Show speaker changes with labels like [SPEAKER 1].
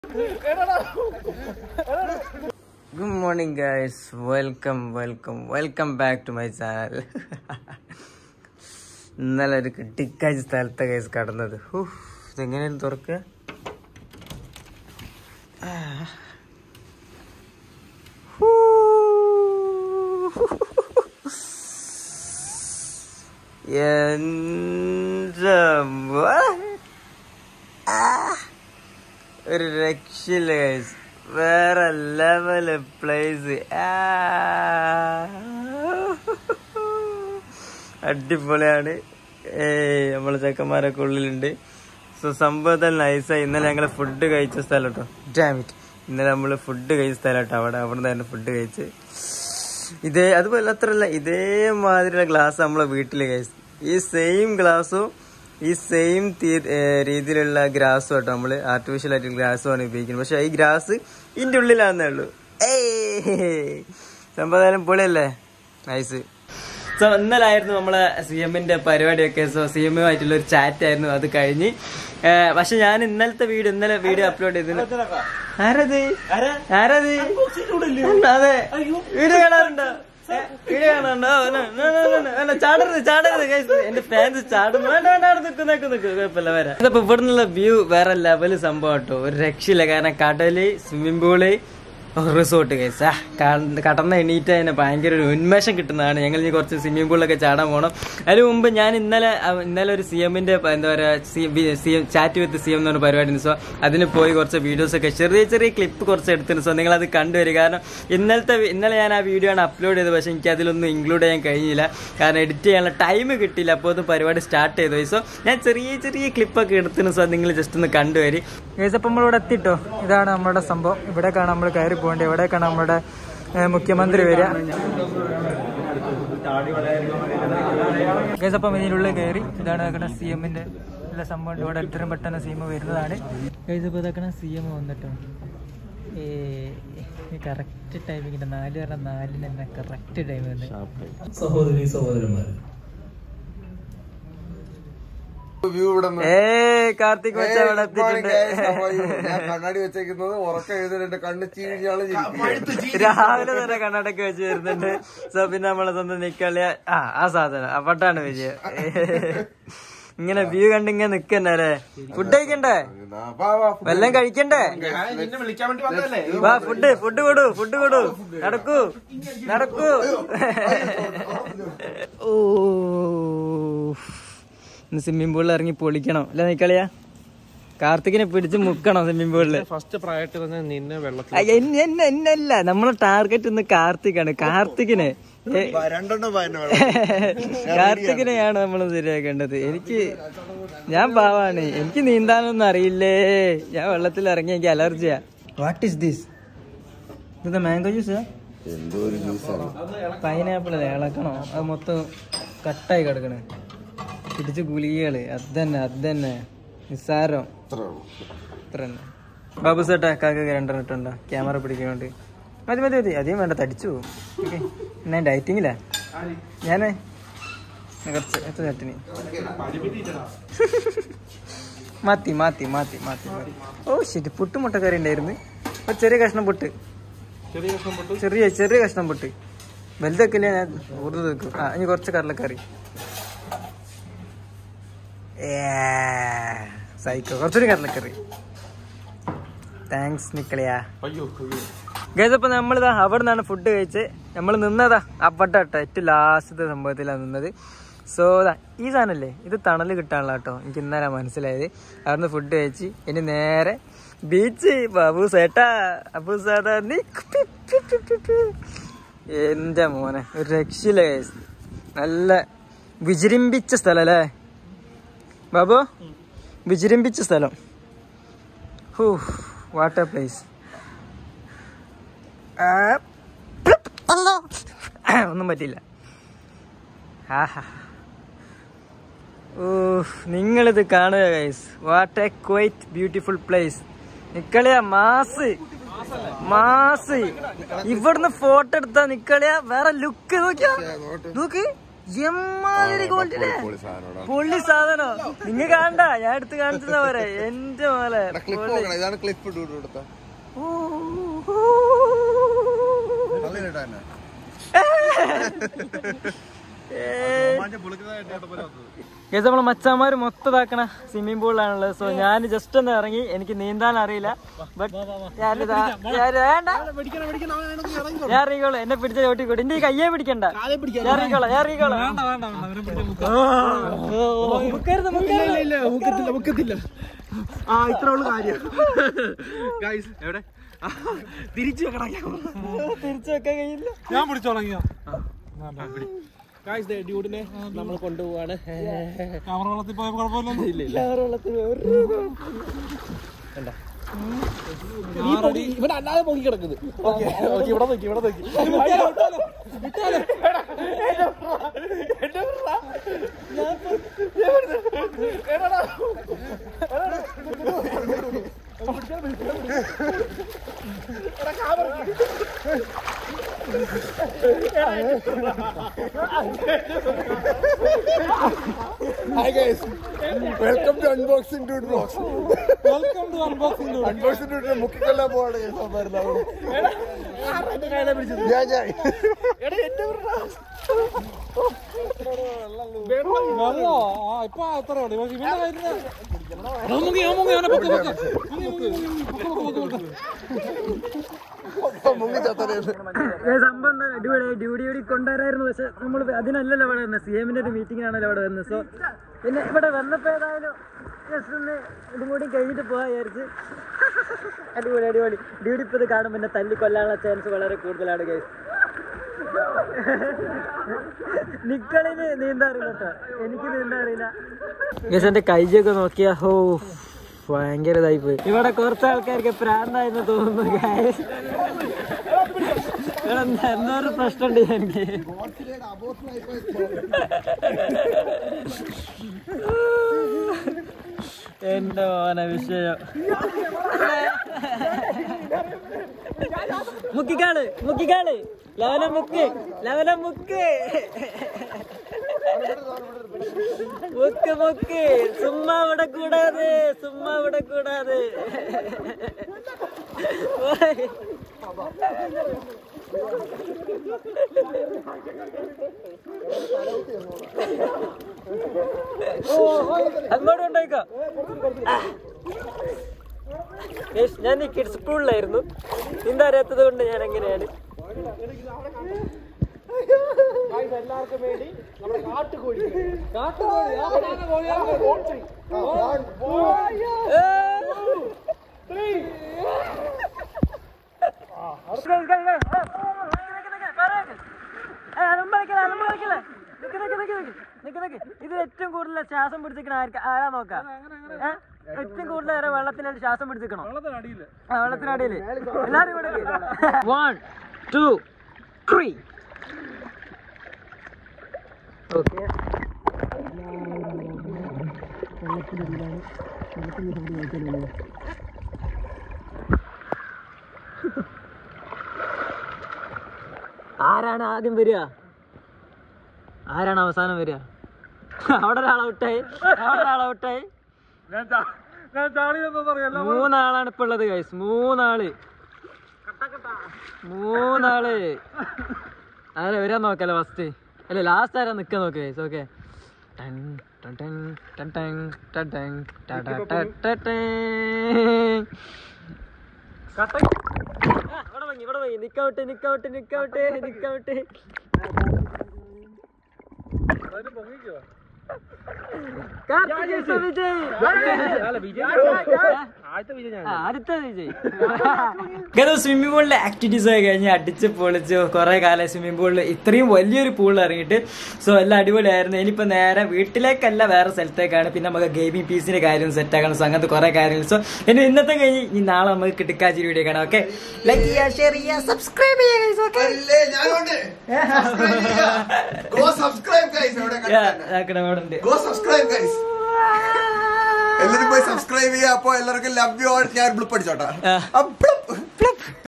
[SPEAKER 1] Good morning guys welcome welcome welcome back to my channel ഇന്നലെ ഒരു കിട്ടിക്കാഴ്ച സ്ഥലത്തെ guys കടന്നത് ഹൂ, ഇതെങ്ങനെയാണ് തുറക്കുക ആ. ഹൂ. എൻ്റെ മോ- ആ. ഒരു രക്ഷയില്ല ഗൈസ് വേറെ ലെവല് പ്ലേസ് അടിപൊളിയാണ് ഏയ് നമ്മളെ ചെക്കന്മാരൊക്കെ ഉള്ളിലുണ്ട് സോ സംഭവത്തിൽ നൈസായി ഇന്നലെ ഞങ്ങൾ ഫുഡ് കഴിച്ച സ്ഥലം കേട്ടോ ഡാമിറ്റ് ഇന്നലെ നമ്മൾ ഫുഡ് കഴിച്ച സ്ഥലം കേട്ടോ അവിടെ അവിടെ നിന്ന് തന്നെ ഫുഡ് കഴിച്ച് ഇതേ അതുപോലെ അത്രല്ല ഇതേമാതിരിയുള്ള ഗ്ലാസ് നമ്മളെ വീട്ടിൽ കഴിച്ചു ഈ സെയിം ഗ്ലാസ്സും ഈ സെയിം രീതിയിലുള്ള ഗ്രാസും കേട്ടോ നമ്മള് ആർട്ടിഫിഷ്യൽ ആയിട്ട് ഗ്രാസുമാണ് ഉപയോഗിക്കുന്നത് പക്ഷെ ഈ ഗ്രാസ് ഇതിന്റെ ഉള്ളിലാണെന്നേ ഉള്ളൂ ഏയ് സംഭവം പൊളിയല്ലേ നൈസ് സോ ഇന്നലായിരുന്നു നമ്മളെ സി എമ്മിന്റെ പരിപാടിയൊക്കെ സോ സി എമ്മുമായിട്ടുള്ള ഒരു ചാറ്റ് ആയിരുന്നു അത് കഴിഞ്ഞ് ഏർ, പക്ഷെ ഞാൻ ഇന്നലത്തെ വീഡിയോ ഇന്നലെ വീഡിയോ അപ്ലോഡ് ചെയ്തിരുന്നു ആരത് ആരത് അതെ വീഡിയോ കാണാറുണ്ടോ ഏ, വീഡിയോ കാണാറുണ്ടോ വേണ്ട, വേണ്ട, വേണ്ട, വേണ്ട, ചാടരുത് ചാടരുത് guys. എന്റെ ഫാൻസ് ചാടും വേണ്ട വേണ്ട അവിടെ നിൽക്കും നിൽക്കും നിൽക്കും കുഴപ്പമില്ല വരാം ഇതിപ്പോ ഇവിടെ നിന്നുള്ള വ്യൂ വേറെ ലെവല് സംഭവം കേട്ടോ ഒരു രക്ഷയില്ല കാരണം കടല് സ്വിമ്മിംഗ് പൂള് റിസോർട്ട് കേസ് ആ കടന്ന എണീറ്റ് തന്നെ ഭയങ്കര ഒരു ഉന്മേഷം കിട്ടുന്നതാണ് ഞങ്ങൾ ഇനി കുറച്ച് സ്വിമ്മിംഗ് പൂളിലൊക്കെ ചാടാൻ പോകണം അതിന് മുമ്പ് ഞാൻ ഇന്നലെ അഹ് ഇന്നലെ ഒരു സി എമ്മിന്റെ എന്താ പറയുക C M chat with C M എന്ന് പറഞ്ഞ പരിപാടി സോ അതിന് പോയി കുറച്ച് വീഡിയോസ് ഒക്കെ ചെറിയ ചെറിയ ക്ലിപ്പ് കുറച്ച് എടുത്തിരുന്നു സോ നിങ്ങൾ അത് കണ്ടുവരിക കാരണം ഇന്നലത്തെ വി- ഇന്നലെ ഞാൻ ആ വീഡിയോ ആണ് അപ്ലോഡ് ചെയ്തത് പക്ഷെ എനിക്ക് അതിലൊന്നും ഇൻക്ലൂഡ് ചെയ്യാൻ കഴിഞ്ഞില്ല കാരണം എഡിറ്റ് ചെയ്യാനുള്ള ടൈം കിട്ടിയില്ല അപ്പോൾ അത് പരിപാടി സ്റ്റാർട്ട് ചെയ്തു സോ ഞാൻ ചെറിയ ചെറിയ ക്ലിപ്പൊക്കെ എടുത്തിരുന്നു സോ നിങ്ങൾ ജസ്റ്റ് ഒന്ന് കണ്ടുവരി
[SPEAKER 2] അപ്പം നമ്മളിവിടെ എത്തിട്ടോ ഇതാണ് നമ്മുടെ സംഭവം ഇവിടേക്കാണ് നമ്മൾ കയറി പോകേണ്ടത് ഇവിടേക്കാണ് നമ്മുടെ ഏഹ്, മുഖ്യമന്ത്രി വരിക ഗൈസ് അപ്പം ഇതിനുള്ളിൽ കയറി ഇതാണ് ഇതാക്കണ സി എമ്മിന്റെ എല്ലാ സംഭവം ഉണ്ട്. ഇവിടെ എത്രയും പെട്ടെന്ന് സി എം വരുന്നതാണ് ഗൈസ് ഇപ്പോൾ ഇതാക്കണ സി എം വന്നിട്ടോ ഈ കറക്റ്റ് ടൈമിങ്ങിന്റെ നാല് പറഞ്ഞ നാലിന് തന്നെ കറക്റ്റ് ടൈം തന്നെ
[SPEAKER 3] സഹോദരി സഹോദരന്മാര്
[SPEAKER 4] വ്യൂ ഇവിടെ നിന്ന്.
[SPEAKER 1] ഏ കാർത്തിക്
[SPEAKER 4] ഏയ്,
[SPEAKER 1] വെച്ച ഇവിടെ
[SPEAKER 4] good morning
[SPEAKER 1] എത്തിയിട്ടുണ്ട്
[SPEAKER 4] guys. How are you? ഞാൻ കണ്ണാടി വെച്ചേക്കുന്നത് ഉറക്കം എഴുതുന്നുണ്ട് കണ്ണ് ചീഞ്ഞാള്
[SPEAKER 1] രാവിലെ തന്നെ കണ്ണടക്ക് വെച്ച് വരുന്നുണ്ട് സോ പിന്നെ നമ്മളെ സ്വന്തം നിക്കളിയ ആ ആ സാധനം അപ്പട്ടാണ് വിജയം ഇങ്ങനെ വ്യൂ കണ്ട് ഇങ്ങനെ നിക്കന്നെ അല്ലേ ഫുഡ് കഴിക്കണ്ടേ വല്ലതും കഴിക്കണ്ടേ
[SPEAKER 4] നിന്നെ വിളിക്കാൻ വേണ്ടി വന്നതല്ലേ
[SPEAKER 1] വാ ഫുഡ് ഫുഡ് കൊടു ഫുഡ് കൊടു നടക്കൂ നടക്കൂ ഓ ഇന്ന് സ്വിമ്മിംഗ് പൂളിൽ ഇറങ്ങി പൊളിക്കണം അല്ലെ നിക്കളിയാ കാർത്തികിനെ പിടിച്ച് മുക്കണം സ്വിമ്മിംഗ് പൂളില്
[SPEAKER 3] ഫസ്റ്റ് പ്രായത്തിൽ തന്നെ നിന്നെ വെള്ളത്തിൽ
[SPEAKER 1] അയ്യ, എന്നെ എന്നെ എന്നല്ല നമ്മളെ ടാർഗറ്റ് ഇന്ന് കാർത്തികാണ് കാർത്തികിനെ ഏ,
[SPEAKER 4] രണ്ടെണ്ണം പതിനോ
[SPEAKER 1] കാർത്തികിനെയാണ് നമ്മൾ ശരിയാക്കേണ്ടത് എനിക്ക് ഞാൻ പാവാണ് എനിക്ക് നീന്താനൊന്നും അറിയില്ലേ ഞാൻ വെള്ളത്തിൽ ഇറങ്ങി എനിക്ക് അലർജിയാ വാട്ട് ഈസ് ദിസ് ഇത് മാംഗോ ജ്യൂസ്
[SPEAKER 4] എന്തോ ഒരു ജ്യൂസാണ്
[SPEAKER 1] പൈനാപ്പിൾ അല്ലേ ഇളക്കണോ അത് മൊത്തം കട്ടായി കിടക്കണേ പിടിച്ച് ഗുളികകള് അത് തന്നെ അത് തന്നെ നിസ്സാരം
[SPEAKER 4] അത്രേ ഉള്ളൂ
[SPEAKER 1] ഇത്ര തന്നെ ബാബു സേട്ടാ കാക്കൊക്കെ രണ്ടെണ്ണം ഇട്ടുണ്ടോ ക്യാമറ പിടിക്കാൻ വേണ്ടി മതി മതി മതി അധികം വേണ്ട തടിച്ചു പോകും ഓക്കെ എന്നാ ഡയറ്റിങ്ങില്ല ഞാനേ എന്നാ കുറച്ച് എത്ര ചട്ടിനി മാത്തി മാത്തി മാത്തി മാത്തി മാത്തി ഓ ശരി പുട്ട് മുട്ടക്കറി ഉണ്ടായിരുന്നു ഒരു ചെറിയ കഷ്ണം പുട്ട് ചെറിയ ചെറിയ കഷ്ണം പുട്ട് വലുതൊക്കെ ഇല്ലേ ഞാൻ ഉറുദു വെക്കും ആ ഇനി കുറച്ച് കടലക്കറി സൈക്കോ കുറച്ചൊരു കടലക്കറി താങ്ക്സ് നിക്കളിയാ
[SPEAKER 3] അയ്യോ അയ്യോ
[SPEAKER 1] ഗൈസ് അപ്പൊ നമ്മളിതാ അവിടെ നിന്നാണ് ഫുഡ് കഴിച്ച് നമ്മൾ നിന്നതാ അവിടെ കേട്ടോ ഏറ്റവും ലാസ്റ്റത്തെ സംഭവത്തിലാണ് നിന്നത് സോ ഇതാ ഈ സാധനല്ലേ ഇത് തണല് കിട്ടാനുള്ള കേട്ടോ എനിക്ക് ഇന്നലെ മനസ്സിലായത് അവിടുന്ന് ഫുഡ് കഴിച്ച് ഇനി നേരെ ബീച്ച് ബാബു സേട്ടാ അബു സേട്ടാ നീ P, P, P, P, P. എന്റെ മോനെ ഒരു രക്ഷയില്ല ഗൈസ് നല്ല വിജൃംഭിച്ച സ്ഥലം അല്ലേ ബാബു വിജൃംഭിച്ച സ്ഥലം ഹൂ വാട്ട് എ പ്ലേസ് ആ, പ്ലിപ്പ്, അല്ലോ. ഒന്നും പറ്റില്ല ആഹാ ഊഹ് നിങ്ങളിത് കാണുക guys what a quite beautiful place നിക്കളിയ മാസ് മാസ് ഇവിടുന്ന് ഫോട്ടോ എടുത്താ നിക്കളിയ വേറെ ലുക്ക് നോക്കിയാ നോക്ക് എമ്മാതിരി ക്വാളിറ്റി
[SPEAKER 4] പൊളി സാധനമാണ്
[SPEAKER 1] പൊള്ളി സാധനോ നിങ്ങ കാണണ്ട ഞാൻ എടുത്ത് കാണിച്ചതാ പോരെ എന്റെ മോലെ
[SPEAKER 4] ക്ലിപ്പ് നോക്കണം ഇതാണ് ക്ലിപ്പ് ഇട്ട് കൊടുത്ത
[SPEAKER 1] ഓ. ഗൈസ് നമ്മള് മച്ചാമാര് മൊത്തം ഇതാക്കണ സ്വിമ്മിംഗ് പൂളിലാണുള്ളത് സോ ഞാൻ ജസ്റ്റ് ഒന്ന് ഇറങ്ങി എനിക്ക് നീന്താൻ അറിയില്ല ബട്ട് ഞാനിതാ ഞാൻ വേണ്ട ഞാൻ ഇറങ്ങിക്കോളൂ എന്നെ പിടിച്ച ചോട്ടിക്കോട്ടെ എന്റെ ഈ കയ്യെ പിടിക്കണ്ട ഞാൻ ഇറങ്ങിക്കോളാം ഞാൻ ഇറങ്ങിക്കോളാം മുക്കരുത് മുക്കരുത്
[SPEAKER 3] മുക്കത്തില്ല ആ ഇത്ര ഉള്ളു കാര്യം ഗൈസ് എവിടെ തിരിച്ചു വെക്കണം
[SPEAKER 1] തിരിച്ചു വെക്കാൻ കഴിയില്ല
[SPEAKER 3] ഞാൻ പിടിച്ചോളങ്ങിയോ ഗൈസ് ഡ്യൂഡിനെ നമ്മൾ കൊണ്ടുപോവാണ് ക്യാമറ വെള്ളത്തിൽ പോയ കുഴപ്പമില്ലല്ലോ ഇല്ല ഇല്ല ഇവിടെ അല്ലാതെ പൊങ്ങി കിടക്കുന്നത് ഓക്കെ ഓക്കെ ഇവിടെ നോക്കി ഇവിടെ നോക്കി
[SPEAKER 4] hi guys welcome to unboxing dude vlogs
[SPEAKER 3] welcome to unboxing
[SPEAKER 4] unboxing ഡൂഡിനെ മുക്കിക്കൊല്ലാൻ പോവാണ് guys അവന്മാരെല്ലാം. ഞാൻ ഞാൻ
[SPEAKER 3] വെള്ളോ ആ ഇപ്പൊ അത്ര ഉണ്ട് പക്ഷെ ഇവന്റെ കയ്യില് എടാ, മുങ്ങി, അവൻ മുങ്ങി, അവനെ പൊക്ക്, പൊക്ക്. മുങ്ങി, മുങ്ങി, മുങ്ങി, പൊക്ക്, പൊക്ക്, പൊക്ക്.
[SPEAKER 4] മുങ്ങി ചത്തരേന്ന്
[SPEAKER 1] സംഭവം എന്താ അടിപൊളി ഡ്യൂട്ടി ഇവിടെ കൊണ്ടുവരായിരുന്നു പക്ഷെ നമ്മൾ അതിനല്ലല്ലോ ഇവിടെ വരുന്നത് സി എമ്മിന്റെ ഒരു മീറ്റിംഗ് ആണല്ലോ ഇവിടെ വരുന്നത് സോ പിന്നെ ഇവിടെ വന്നപ്പോ ഏതായാലും ജസ്റ്റ് ഒന്ന് ഇതും കൂടി കഴിഞ്ഞിട്ട് പോവാ വിചാരിച്ച് അടിപൊളി അടിപൊളി ഡ്യൂട്ടി ഇപ്പൊ ഇത് കാണുമ്പോൾ പിന്നെ തല്ലി കൊല്ലാനുള്ള ചാൻസ് വളരെ കൂടുതലാണ് ഗൈസ് നിക്കളിന് നീന്താ അറിയില്ല കേട്ടോ എനിക്ക് നീന്താ അറിയില്ല ഗൈസ് എന്റെ കൈജൊക്കെ നോക്കിയാ ഹോ ഭയങ്കര ഇതായി പോയി ഇവിടെ കുറച്ച് ആൾക്കാർക്ക് പ്രാന്തായെന്ന് തോന്നുന്നു guys. ഇവിടെ എന്താ എന്തോ ഒരു പ്രശ്നമുണ്ട് എനിക്ക് എന്റെ മോനെ വിഷയം മുക്കിക്കാള് മുക്കിക്കാള് ലവന മുക്ക് ലവന മുക്ക് മുക്ക് മുക്ക് സുമ്മാ ഇവിടെ കൂടാതെ സുമ്മാ ഇവിടെ കൂടാതെ ഓയ്. അങ്ങോട്ട് കൊണ്ടേക്കോ യേശ്, ഞാൻ ഈ കിഡ്സ് സ്കൂളിലായിരുന്നു നീന്താ അറിയാത്തത് കൊണ്ട് ഞാൻ എങ്ങനെയാണ് ഇത് ഏറ്റവും കൂടുതൽ ശ്വാസം പിടിച്ചിരിക്കണ ആർക്ക് ആരാ നോക്കാം ഏ? ഏറ്റവും കൂടുതൽ നേരം വെള്ളത്തിനായിട്ട് ശ്വാസം പിടിച്ചിരിക്കണോ ആ വെള്ളത്തിനടിയില് എല്ലാരും കൂടെ വൺ ടു ത്രീ ഓക്കെ ആരാണ് ആദ്യം വരിക ആരാണ് അവസാനം വരിക അവിടെ ഒരാൾ ഔട്ടായി അവിടെ ഒരാൾ ഔട്ടായി
[SPEAKER 3] ഞാൻ ചാ- ഞാൻ ചാടി അറിയാലോ
[SPEAKER 1] മൂന്നാളാണ് ഇപ്പൊ ഉള്ളത് ഗൈസ് മൂന്നാള് മൂന്നാള് ആരെ വരാൻ നോക്കല്ലേ ഫസ്റ്റ് അല്ല ലാസ്റ്റ് ആരാ നിക്കാൻ നോക്ക് ഗൈസ് ഓക്കെ ഇവിടെ വാങ്ങി ഇവിടെ വാങ്ങി നിക്കൗട്ട് നിക്കൗട്ട് നിക്കൗട്ട് നിക്കൗട്ട് കാർത്തിക് വിജയ് ആദ്യത്തെ വിജയ് ഗതോ സ്വിമ്മിംഗ് പൂളിലെ ആക്ടിവിറ്റീസ് ഒക്കെ കഴിഞ്ഞ് അടിച്ച് പൊളിച്ച് കുറെ കാലം സ്വിമ്മിംഗ് പൂളിൽ ഇത്രയും വലിയൊരു പൂളിൽ ഇറങ്ങിയിട്ട് സോ എല്ലാം അടിപൊളിയായിരുന്നു ഇനിയിപ്പോ നേരെ വീട്ടിലേക്കല്ല വേറെ സ്ഥലത്തേക്കാണ് പിന്നെ നമുക്ക് ഗെയിമിംഗ് പീസിന്റെ കാര്യം സെറ്റ് ആക്കണം സോ അങ്ങനത്തെ കുറെ കാര്യങ്ങൾ സോ ഇനി ഇന്നത്തെ കഴിഞ്ഞ് ഇനി നാളെ നമുക്ക് കിടക്കാച്ചി വീഡിയോ കാണാം ഓക്കെ ലൈക്ക് ചെയ്യുക ഷെയർ ചെയ്യുക സബ്സ്ക്രൈബ് ചെയ്യുക ഓക്കെ
[SPEAKER 4] ഗോ സബ്സ്ക്രൈബ് ഗൈസ് എവിടെ
[SPEAKER 1] ഉണ്ട്
[SPEAKER 4] ഗോ സബ്സ്ക്രൈബ് ഗൈസ് എല്ലാരും പോയി സബ്സ്ക്രൈബ് ചെയ്യാ അപ്പൊ എല്ലാവർക്കും ലവ് യു ഞാൻ ബ്ലിപ്പ് അടിച്ചോട്ടാ
[SPEAKER 1] ആ.
[SPEAKER 4] അബ്ലിപ്പ്